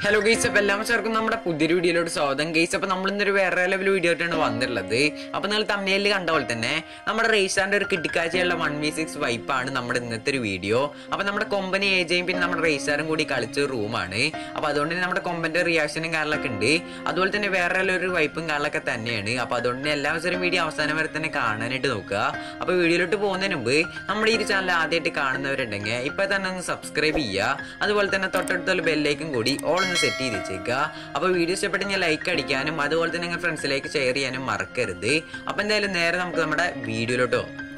hello guys അപ്പൊ എല്ലാം ചേർക്കും നമ്മുടെ പുതിയൊരു വീഡിയോയിലോട്ട് സ്വാഗതം ഗെയ്സ് അപ്പൊ നമ്മൾ ഇന്നൊരു വേറെ ലെവൽ വീഡിയോ ആയിട്ടാണ് വന്നിട്ടുള്ളത് അപ്പൊ നിങ്ങൾ തമിഴിൽ കണ്ട പോലെ തന്നെ നമ്മുടെ റേസാറിന്റെ ഒരു കിട്ടിക്കാഴ്ചയുള്ള വൺ വി സിക്സ് വൈപ്പാണ് നമ്മുടെ ഇന്നത്തെ ഒരു വീഡിയോ അപ്പൊ നമ്മുടെ കൊമ്പനി ഏജയും പിന്നെ നമ്മുടെ റേസാറും കൂടി കളിച്ച റൂമാണ് അപ്പൊ അതുകൊണ്ട് തന്നെ നമ്മുടെ കൊമ്പന്റെ റിയാക്ഷനും കാര്യങ്ങളൊക്കെ ഉണ്ട് അതുപോലെ തന്നെ വേറെ ഒരു വൈപ്പും കാര്യങ്ങളൊക്കെ തന്നെയാണ് അപ്പൊ അതുകൊണ്ട് തന്നെ എല്ലാ ദിവസവും വീഡിയോ അവസാനം വരെ തന്നെ കാണാനായിട്ട് നോക്കുക അപ്പൊ വീഡിയോയിലോട്ട് പോകുന്നതിന് മുമ്പ് നമ്മുടെ ഈ ചാനൽ ആദ്യമായിട്ട് കാണുന്നവരുണ്ടെങ്കിൽ ഇപ്പൊ തന്നെ ഒന്ന് സബ്സ്ക്രൈബ് ചെയ്യുക അതുപോലെ തന്നെ തൊട്ടടുത്തുള്ള ബെല്ലേക്കും കൂടി ഓൾ ഒന്ന് സെറ്റ് ചെയ്ത് വെച്ചേക്കുക അപ്പൊ വീഡിയോ ഇഷ്ടപ്പെട്ടെങ്കിൽ ലൈക്ക് അടിക്കാനും അതുപോലെ തന്നെ നിങ്ങൾ ഫ്രണ്ട്സിലേക്ക് ഷെയർ ചെയ്യാനും മറക്കരുത് അപ്പൊ എന്തായാലും നേരെ നമുക്ക് നമ്മുടെ വീഡിയോയിലോട്ട് പോകാം